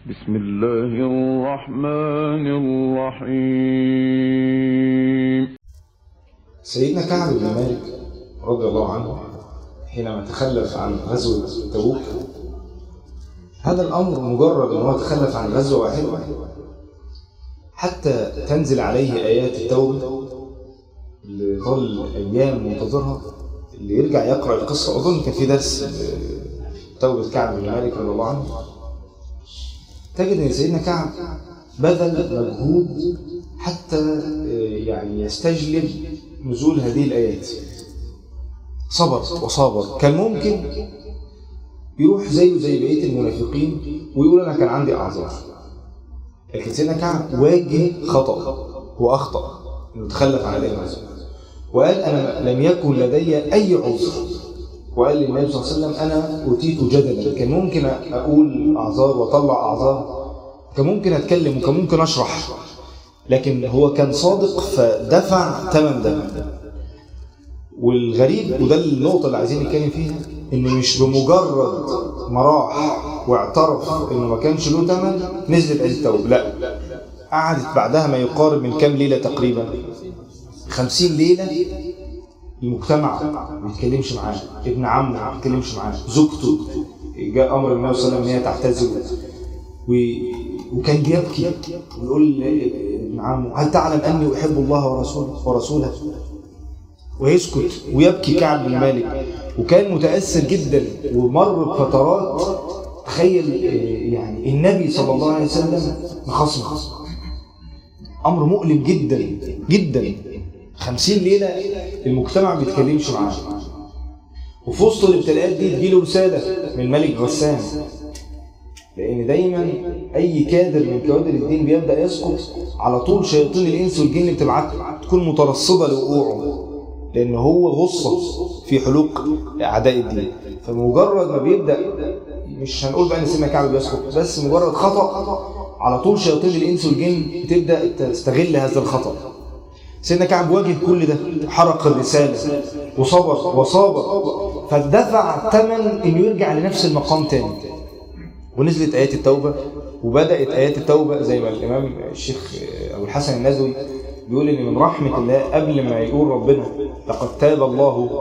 بسم الله الرحمن الرحيم سيدنا كعب بن مالك رضي الله عنه حينما تخلف عن غزوة تبوك هذا الأمر مجرد أن هو تخلف عن غزوة واحدة حتى تنزل عليه آيات التوبة اللي ظل أيام منتظرها اللي يرجع يقرأ القصة أظن كان في درس توبة كعب بن مالك رضي الله عنه تجد أن سيدنا كعب بذل مجهود حتى يعني يستجلب نزول هذه الآيات صبر وصابر كان ممكن يروح زيه زي بقية المنافقين ويقول أنا كان عندي أعذار لكن سيدنا كعب واجه خطأ وأخطأ إنه تخلف عن الإيمان وقال أنا لم يكن لدي أي عذر وقال للنبي صلى الله عليه وسلم أنا أوتيت جدلا كان ممكن أقول أعذار وأطلع أعذار كان ممكن أتكلم وكان ممكن أشرح لكن هو كان صادق فدفع ثمن ده والغريب وده النقطة اللي عايزين نتكلم فيها إنه مش بمجرد ما راح واعترف إنه ما كانش له ثمن نزلت آية التوبة لا قعدت بعدها ما يقارب من كام ليلة تقريبا خمسين ليلة المجتمع ما بيتكلمش معاه ابن عمه ما بيتكلمش معاه زوجته جاء امر النبي صلى الله عليه وسلم ان هي تعتزل و... وكان بيبكي ويقول ابن عمه هل تعلم اني احب الله ورسوله ورسوله ويسكت ويبكي كعب بن مالك وكان متاثر جدا ومر بفترات تخيل يعني النبي صلى الله عليه وسلم مخصم امر مؤلم جدا جدا خمسين ليلة المجتمع ما بيتكلمش معاه وفي وسط الابتلاءات دي تجيله رسالة من ملك غسان لأن دايما أي كادر من كوادر الدين بيبدأ يسقط على طول شياطين الإنس والجن بتبعت تكون مترصدة لوقوعه لأن هو غصة في حلوق أعداء الدين فمجرد ما بيبدأ مش هنقول بقى إن سيدنا كعب بيسقط بس مجرد خطأ على طول شياطين الإنس والجن بتبدأ تستغل هذا الخطأ سيدنا كعب واجه كل ده حرق الرسالة وصبر وصابر فدفع ثمن انه يرجع لنفس المقام تاني ونزلت آيات التوبة وبدأت آيات التوبة زي ما الإمام الشيخ أبو الحسن النزوي بيقول إن من رحمة الله قبل ما يقول ربنا لقد تاب الله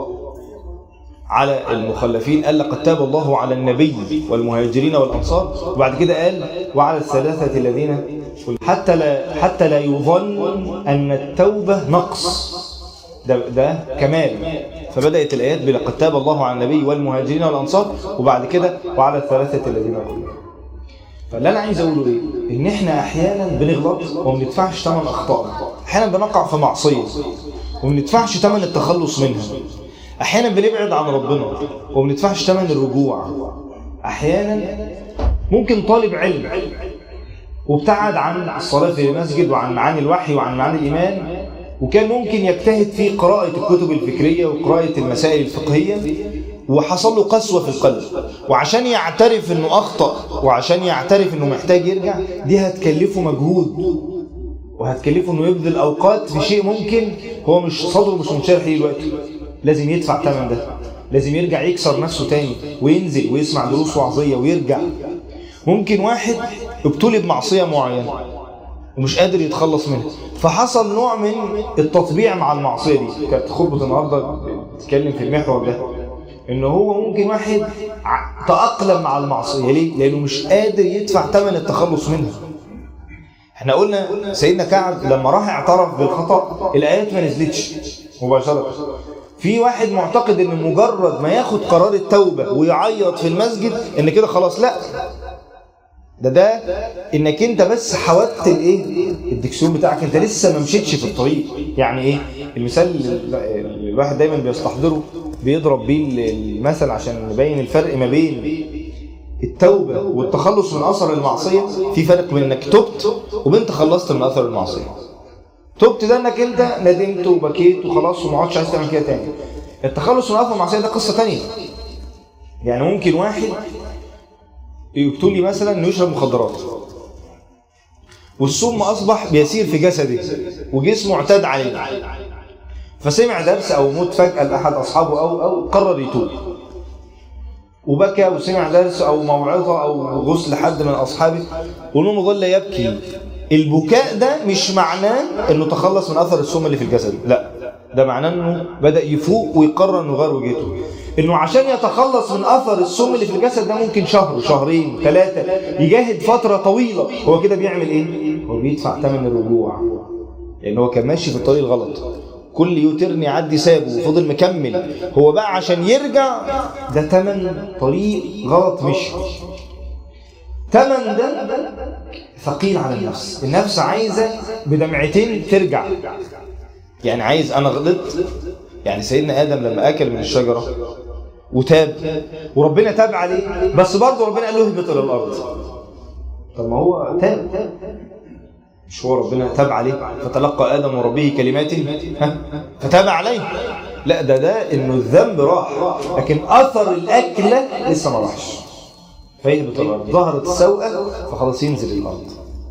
على المخلفين قال لقد تاب الله على النبي والمهاجرين والأنصار وبعد كده قال وعلى الثلاثة الذين حتى لا حتى لا يظن أن التوبة نقص ده, ده كمال فبدأت الآيات بلقد تاب الله على النبي والمهاجرين والأنصار وبعد كده وعلى الثلاثة الذين خلفوا فاللي أنا عايز أقوله إيه؟ إن إحنا أحيانا بنغلط وما بندفعش ثمن أخطاء أحيانا بنقع في معصية وما بندفعش ثمن التخلص منها أحيانا بنبعد عن ربنا وما بندفعش ثمن الرجوع أحيانا ممكن طالب علم وابتعد عن الصلاة في المسجد وعن معاني الوحي وعن معاني الإيمان وكان ممكن يجتهد في قراءة الكتب الفكرية وقراءة المسائل الفقهية وحصل له قسوة في القلب وعشان يعترف انه اخطأ وعشان يعترف انه محتاج يرجع دي هتكلفه مجهود وهتكلفه انه يبذل اوقات في شيء ممكن هو مش صدره مش منشرح ليه دلوقتي لازم يدفع ثمن ده لازم يرجع يكسر نفسه تاني وينزل ويسمع دروس وعظية ويرجع ممكن واحد ابتلي بمعصية معينة ومش قادر يتخلص منها فحصل نوع من التطبيع مع المعصية دي كانت خطبة النهاردة بتتكلم في المحور ده ان هو ممكن واحد تأقلم مع المعصية ليه؟ لأنه مش قادر يدفع ثمن التخلص منها احنا قلنا سيدنا كعب لما راح اعترف بالخطأ الآيات ما نزلتش مباشرة في واحد معتقد ان مجرد ما ياخد قرار التوبة ويعيط في المسجد ان كده خلاص لا ده ده انك انت بس حودت الايه الدكسيون بتاعك انت لسه ما مشيتش في الطريق يعني ايه المثال اللي الواحد دايما بيستحضره بيضرب بيه المثل عشان نبين الفرق ما بين التوبة والتخلص من أثر المعصية في فرق بين انك تبت وبين تخلصت من أثر المعصية تبت ده انك انت ندمت وبكيت وخلاص وما عادش عايز تعمل كده تاني التخلص من أثر المعصية ده قصة تانية يعني ممكن واحد يبتلي مثلا انه يشرب مخدرات والسم اصبح بيسير في جسده وجسمه اعتاد عليه فسمع درس او موت فجاه لاحد اصحابه او او قرر يتوب وبكى وسمع درس او موعظه او غسل حد من اصحابه ونوم ظل يبكي البكاء ده مش معناه انه تخلص من اثر السم اللي في الجسد لا ده معناه انه بدا يفوق ويقرر انه يغير وجهته انه عشان يتخلص من اثر السم اللي في الجسد ده ممكن شهر شهرين ثلاثه يجاهد فتره طويله هو كده بيعمل ايه هو بيدفع ثمن الرجوع لان هو كان ماشي في الطريق الغلط كل يوترن يعدي سابه وفضل مكمل هو بقى عشان يرجع ده ثمن طريق غلط مشي ثمن ده ثقيل على النفس النفس عايزه بدمعتين ترجع يعني عايز انا غلطت يعني سيدنا ادم لما اكل من الشجره وتاب وربنا تاب عليه بس برضه ربنا قال له اهبط الى الارض طب ما هو تاب مش هو ربنا تاب عليه فتلقى ادم من ربه كلمات ها فتاب عليه لا ده ده انه الذنب راح لكن اثر الاكله لسه ما راحش فيهبط الارض ظهرت السوءه فخلاص ينزل الارض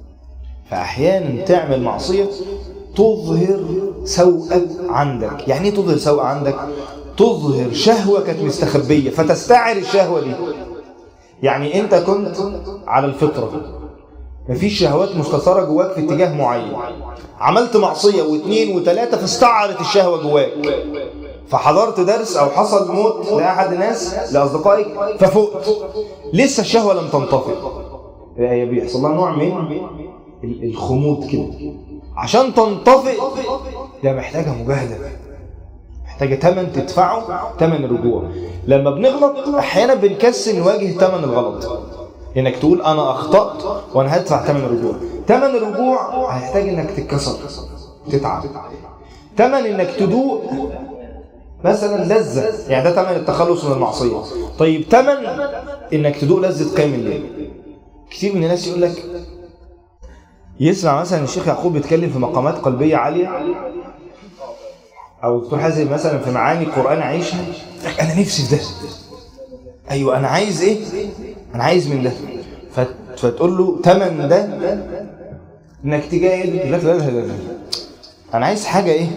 فاحيانا تعمل معصيه تظهر سوءة عندك يعني ايه تظهر سوءة عندك تظهر شهوة كانت مستخبية فتستعر الشهوة دي يعني انت كنت على الفطرة مفيش شهوات مستثارة جواك في اتجاه معين عملت معصية واثنين وثلاثة فاستعرت الشهوة جواك فحضرت درس او حصل موت لاحد الناس لاصدقائك ففقت لسه الشهوة لم تنطفئ هي بيحصل لها نوع من الخمود كده عشان تنطفئ ده محتاجة مجاهدة محتاجة تمن تدفعه تمن الرجوع لما بنغلط احيانا بنكسل نواجه تمن الغلط انك تقول انا اخطأت وانا هدفع تمن الرجوع تمن الرجوع هيحتاج انك تتكسر تتعب تمن انك تدوق مثلا لذة يعني ده تمن التخلص من المعصية طيب تمن انك تدوق لذة قيام الليل كتير من الناس يقول لك يسمع مثلا الشيخ يعقوب بيتكلم في مقامات قلبية عالية او دكتور حازم مثلا في معاني القرآن عايشها انا نفسي في ده ايوه انا عايز ايه انا عايز من ده فتقول له تمن ده انك تجاهد يقول لك لا لا لا لا انا عايز حاجة ايه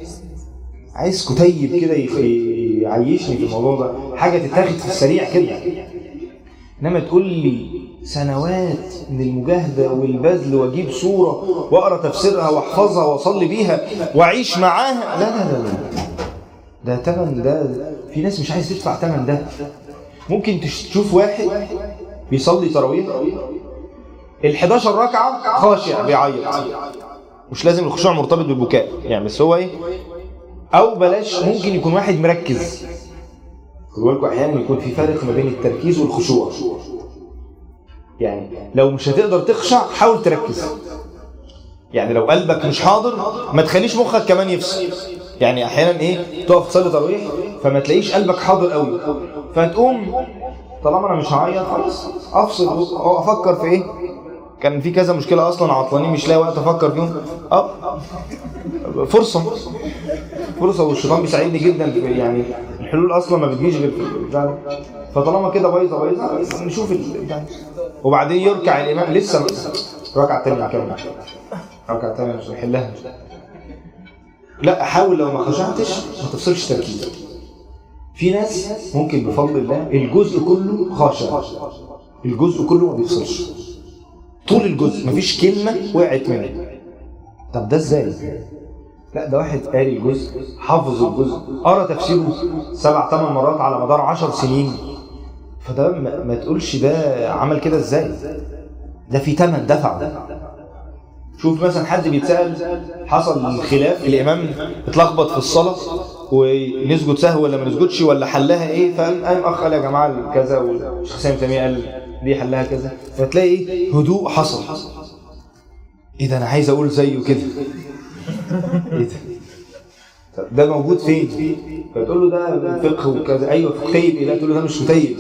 عايز كتيب كده يعيشني في الموضوع ده حاجة تتاخد في السريع كده انما تقول لي سنوات من المجاهدة والبذل واجيب صورة واقرا تفسيرها واحفظها واصلي بيها واعيش معاها لا لا لا لا ده تمن ده في ناس مش عايز تدفع تمن ده ممكن تشوف واحد بيصلي تراويح ال 11 ركعة خاشع بيعيط مش لازم الخشوع مرتبط بالبكاء يعني بس هو ايه او بلاش ممكن يكون واحد مركز خدوا بالكم احيانا يكون في فرق ما بين التركيز والخشوع يعني لو مش هتقدر تخشع حاول تركز يعني لو قلبك مش حاضر ما تخليش مخك كمان يفصل يعني احيانا ايه تقف تصلي تراويح فما تلاقيش قلبك حاضر قوي فتقوم طالما انا مش هعيط خلاص افصل افكر في ايه كان في كذا مشكله اصلا عطلانين مش لاقي وقت افكر فيهم اه فرصه فرصه والشيطان بيساعدني جدا يعني الحلول اصلا ما بتجيش غير في فطالما كده بايظه بايظه نشوف ال... وبعدين يركع الامام لسه ركعه ثانيه كمان ركعه ثانيه مش هيحلها لا حاول لو ما خشعتش ما تفصلش تركيزك في ناس ممكن بفضل الله الجزء كله خاشع الجزء كله ما بيفصلش طول الجزء مفيش كلمه وقعت منه طب ده ازاي لا ده واحد قاري الجزء حافظ الجزء قرا تفسيره سبع ثمان مرات على مدار عشر سنين فده ما, ما تقولش ده عمل كده ازاي ده في ثمن دفعه شوف مثلا حد بيتسال حصل خلاف الامام اتلخبط في الصلاه ونسجد سهو ولا ما نسجدش ولا حلها ايه فقام قام اخ قال يا جماعه كذا والشيخ حسين تيميه قال دي حلها كذا فتلاقي ايه هدوء حصل ايه ده انا عايز اقول زيه كده ايه ده طب ده موجود فين فتقول له ده فقه وكذا ايوه طيب ايه لا تقول له ده مش طيب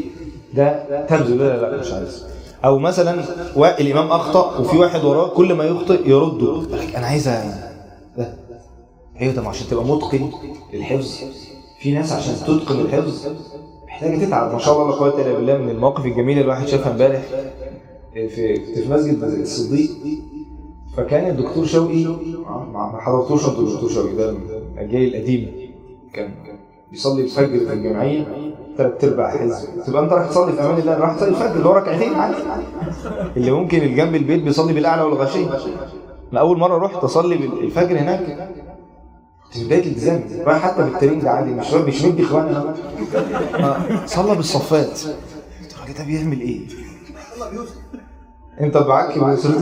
ده تبذل لا لا مش عايز او مثلا الامام اخطا وفي واحد وراه كل ما يخطئ يرده انا عايز ده ايوه طب عشان تبقى متقن للحفظ في ناس عشان تتقن الحفظ محتاجه تتعب ما شاء الله لا قوه الا بالله من المواقف الجميله الواحد شافها امبارح في كنت في مسجد الصديق فكان الدكتور شوقي ما حضرتوش انتوا الدكتور شوقي ده الجاي القديم كان بيصلي الفجر في الجمعيه ثلاث ارباع حزب تبقى انت رايح تصلي في امان الله رايح تصلي الفجر اللي هو ركعتين عادي اللي ممكن اللي جنب البيت بيصلي بالاعلى والغشيم انا اول مره رحت اصلي الفجر هناك في بدايه الالتزام رايح حتى بالترين ده عادي مش مش مدي اخواننا آه، صلى بالصفات الراجل ده بيعمل ايه؟ انت بعكي بصورتك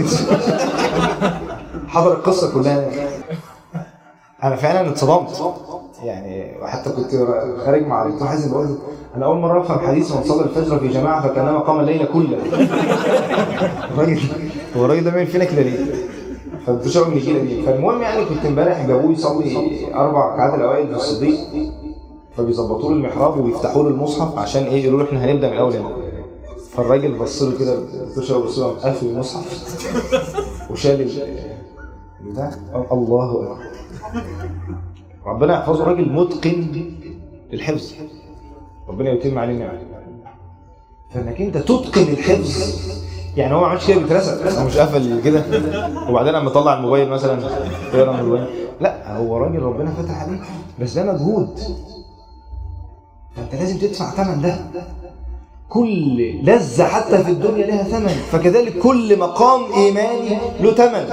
حضر القصه كلها انا فعلا اتصدمت يعني وحتى كنت خارج مع الدكتور حازم بقول له انا اول مره افهم حديث من صلى الفجر في جماعه فكانما قام الليل كله الراجل هو الراجل ده بيعمل فينا كده ليه؟ فالدكتور شاور من الجيله دي فالمهم يعني كنت امبارح جابوه يصلي اربع ركعات الاوائل في الصديق فبيظبطوا له المحراب ويفتحوا له المصحف عشان ايه يقولوا له احنا هنبدا من الاول هنا فالراجل بص له كده الدكتور شاور بص له قام قافل المصحف وشال ال- ده الله اكبر ربنا يحفظه راجل متقن للحفظ ربنا يتم عليه النعمه فانك انت تتقن الحفظ يعني هو ما عملش كده بيترسم هو مش قفل كده وبعدين لما طلع الموبايل مثلا يقرا من الموبايل لا هو راجل ربنا فتح عليه بس ده مجهود فانت لازم تدفع ثمن ده كل لذة حتى في الدنيا لها ثمن فكذلك كل مقام إيماني له ثمن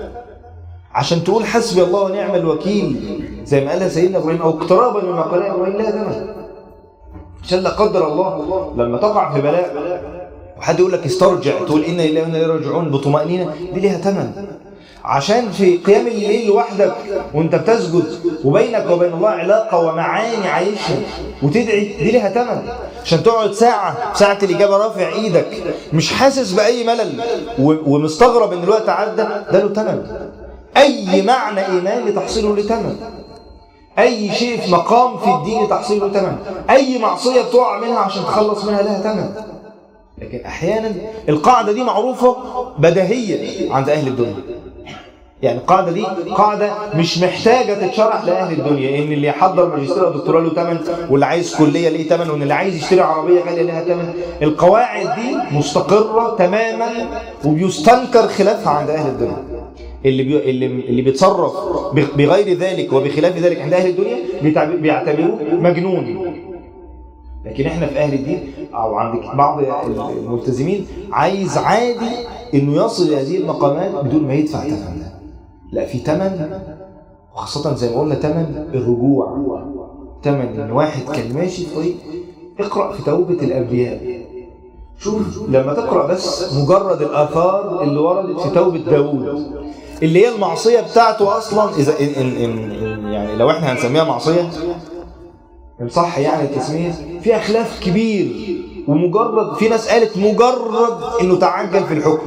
عشان تقول حسبي الله ونعم الوكيل زي ما قالها سيدنا ابراهيم او اقترابا مما قالها ابراهيم لها ثمن عشان لا قدر الله لما تقع في بلاء وحد يقول لك استرجع تقول انا لله وانا اليه راجعون بطمانينه دي ليها ثمن عشان في قيام الليل لوحدك وانت بتسجد وبينك وبين الله علاقه ومعاني عايشها وتدعي دي ليها ثمن عشان تقعد ساعه ساعه الاجابه رافع ايدك مش حاسس باي ملل و- ومستغرب ان الوقت عدى ده له ثمن اي معنى ايماني تحصيله له ثمن اي شيء في مقام في الدين تحصيله له ثمن اي معصيه بتقع منها عشان تخلص منها لها ثمن لكن احيانا القاعده دي معروفه بديهيه عند اهل الدنيا يعني القاعده دي قاعده مش محتاجه تتشرح لاهل الدنيا ان اللي يحضر ماجستير او دكتوراه له ثمن واللي عايز كليه ليه ثمن وان اللي عايز يشتري عربيه غاليه لها ثمن القواعد دي مستقره تماما وبيستنكر خلافها عند اهل الدنيا اللي بي... اللي اللي بيتصرف ب- بغير ذلك وبخلاف ذلك عند اهل الدنيا بيتعب- بيعتبروه مجنون لكن احنا في اهل الدين او عند بعض الملتزمين عايز عادي انه يصل الى هذه المقامات بدون ما يدفع ثمن ده لا في ثمن وخاصة زي ما قلنا ثمن الرجوع ثمن ان واحد كان ماشي في طريق اقرأ في توبة الأنبياء شوف لما تقرأ بس مجرد الآثار اللي وردت في توبة داوود اللي هي المعصية بتاعته أصلا إذا إن إن إن إن يعني لو إحنا هنسميها معصية إن صح يعني التسمية فيها خلاف كبير ومجرد في ناس قالت مجرد إنه تعجل في الحكم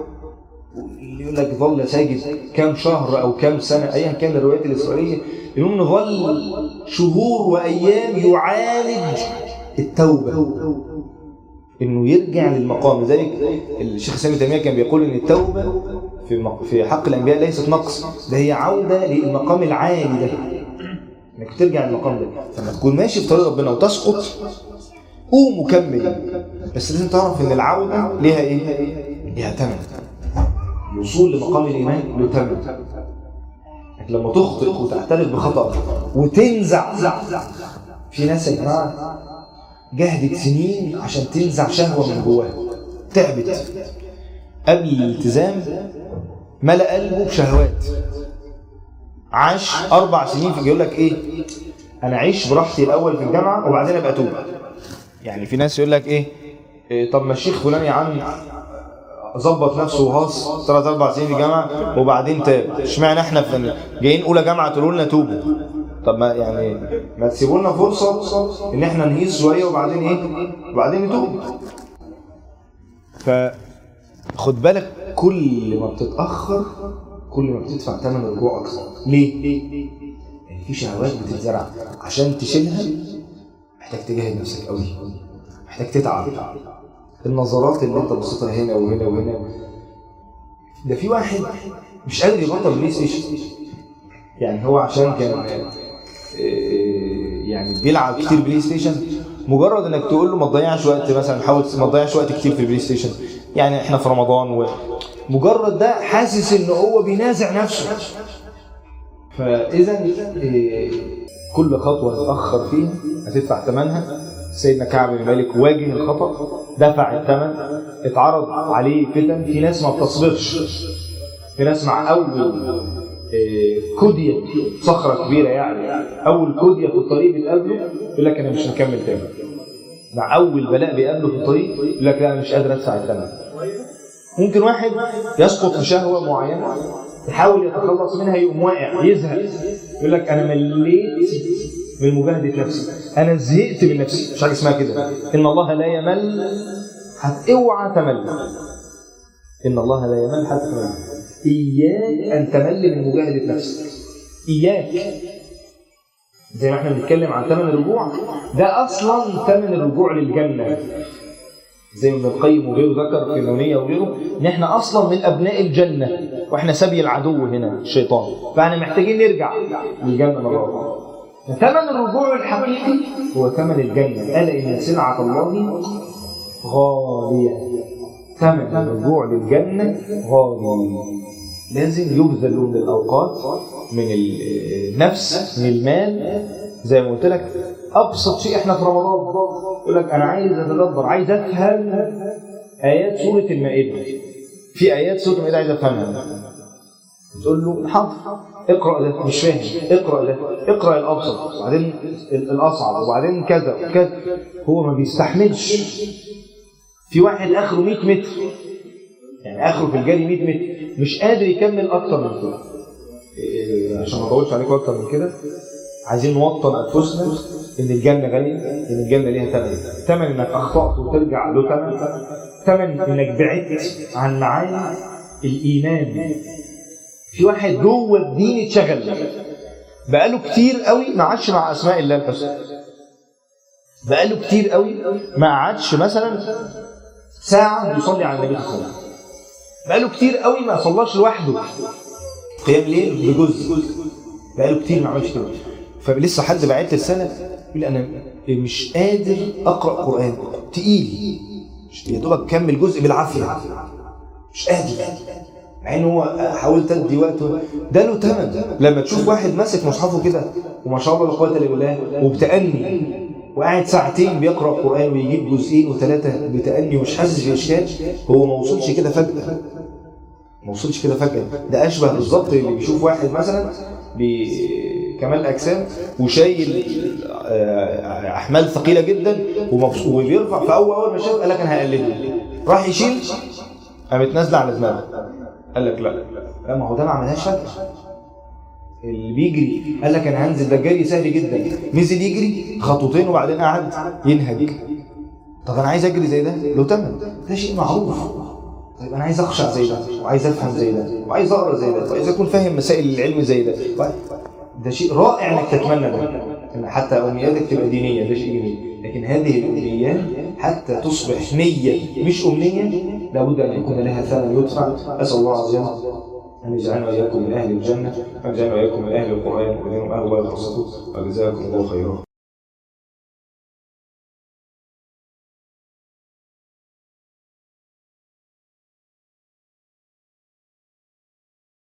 اللي يقول لك ظل ساجد كام شهر او كام سنه ايا كان الروايات الاسرائيليه المهم ظل شهور وايام يعالج التوبه انه يرجع للمقام لذلك الشيخ سامي تيميه كان بيقول ان التوبه في مق- في حق الانبياء ليست نقص ده هي عوده للمقام العالي ده انك ترجع للمقام ده لما تكون ماشي في طريق ربنا وتسقط قوم وكمل بس لازم تعرف ان العوده ليها ايه؟ ليها ثمن الوصول لمقام الايمان له ثمن لكن لما تخطئ وتعترف بخطأ وتنزع في ناس يا جماعه جهدت سنين عشان تنزع شهوه من جواها تعبت قبل الالتزام ملأ قلبه بشهوات عاش اربع سنين في يقول لك ايه انا اعيش براحتي الاول في الجامعه وبعدين ابقى اتوب يعني في ناس يقول لك ايه, إيه طب ما الشيخ فلان يا عم ظبط نفسه وهاص ثلاث اربع سنين في الجامعه وبعدين تاب اشمعنى احنا في جايين اولى جامعه تقولوا لنا توبوا طب ما يعني ما تسيبوا لنا فرصه ان احنا نهيص شويه وبعدين ايه وبعدين نتوب فخد بالك كل ما بتتاخر كل ما بتدفع ثمن الرجوع اكثر ليه يعني في شهوات بتتزرع عشان تشيلها محتاج تجاهد نفسك قوي محتاج تتعب النظرات اللي انت بصيتها هنا وهنا وهنا ده في واحد مش قادر يبطل بلاي ستيشن يعني هو عشان كان آه، يعني بيلعب كتير بلاي ستيشن مجرد انك تقول له ما تضيعش وقت مثلا حاول ما تضيعش وقت كتير في البلاي ستيشن يعني احنا في رمضان ومجرد ده حاسس ان هو بينازع نفسه فاذا آه، كل خطوه تتاخر فيها هتدفع ثمنها سيدنا كعب بن مالك واجه الخطأ دفع الثمن اتعرض عليه فتن في ناس ما بتصبرش في ناس مع أول آه، كدية صخرة كبيرة يعني أول كدية في الطريق بتقابله يقول لك أنا مش هكمل تاني مع أول بلاء بيقابله في الطريق يقول لك لا أنا مش قادر أدفع الثمن ممكن واحد يسقط في شهوة معينة يحاول يتخلص منها يقوم واقع يزهق يقول لك أنا مليت من مجاهدة نفسي أنا زهقت من نفسي مش حاجة اسمها كده إن الله لا يمل حتى اوعى تمل إن الله لا يمل حتى تمل إياك أن تمل من مجاهدة نفسك إياك زي ما احنا بنتكلم عن ثمن الرجوع ده أصلا ثمن الرجوع للجنة زي ما ابن القيم وغيره ذكر في النونية وغيره ان احنا اصلا من ابناء الجنة واحنا سبي العدو هنا الشيطان فاحنا محتاجين نرجع للجنة مرة أخرى ثمن الرجوع الحقيقي هو ثمن الجنة ألا إن سلعة الله غالية ثمن الرجوع للجنة غالي لازم يبذل من الأوقات من النفس من المال زي ما قلت لك أبسط شيء إحنا في رمضان يقول لك أنا عايز أتدبر عايز أفهم آيات سورة المائدة في آيات سورة المائدة عايز أفهمها تقول له حاضر اقرا ده مش فاهم اقرا ده اقرا الابسط وبعدين الاصعب وبعدين كذا وكذا هو ما بيستحملش في واحد اخره 100 متر يعني اخره في الجري 100 متر مش قادر يكمل اكتر من كده إيه، عشان ما اطولش عليكم اكتر من كده عايزين نوطن انفسنا ان الجنه غاليه ان الجنه ليها ثمن ثمن انك اخطات وترجع له ثمن ثمن انك بعدت عن معاني الايمان في واحد جوه الدين اتشغل بقاله كتير قوي ما عادش مع اسماء الله الحسنى بقاله كتير قوي ما عادش مثلا ساعه بيصلي على النبي صلى الله عليه وسلم بقاله كتير قوي ما صلاش لوحده قيام ليل بجزء بقاله كتير ما عملش كده فلسه حد بعت لي السنه يقول انا مش قادر اقرا قران تقيل يا دوبك كمل جزء بالعافيه مش قادر مع ان هو حاولت ادي وقته ده له ثمن لما تشوف واحد ماسك مصحفه كده وما شاء الله لا قوه الا بالله وبتأني وقاعد ساعتين بيقرا قران ويجيب جزئين وثلاثه بتأني ومش حاسس باشكال هو ما وصلش كده فجاه ما وصلش كده فجاه ده اشبه بالظبط اللي بيشوف واحد مثلا بكمال اجسام وشايل آه، احمال ثقيله جدا ومبسوط وبيرفع فاول اول ما شاف قال لك انا هقلده راح يشيل قامت نازله على دماغه قال لك لا لا ما هو ده ما عملهاش فجأة اللي بيجري قال لك انا هنزل ده الجري سهل جدا نزل يجري خطوتين وبعدين قعد ينهج طب انا عايز اجري زي ده له تمن ده شيء معروف طيب انا عايز اخشع زي ده وعايز افهم زي ده وعايز اقرا زي ده وعايز اكون فاهم مسائل العلم زي ده ده شيء رائع انك تتمنى ده إن حتى امنياتك تبقى دينيه ده شيء جميل لكن هذه الامنيات حتى تصبح نيه مش امنيه لابد ان يكون لها ثمن يدفع اسال الله عز وجل أن يجعلنا وإياكم من أهل الجنة وأن يجعلنا وإياكم من أهل القرآن ومن أهل الله ورسوله وجزاكم الله خيرا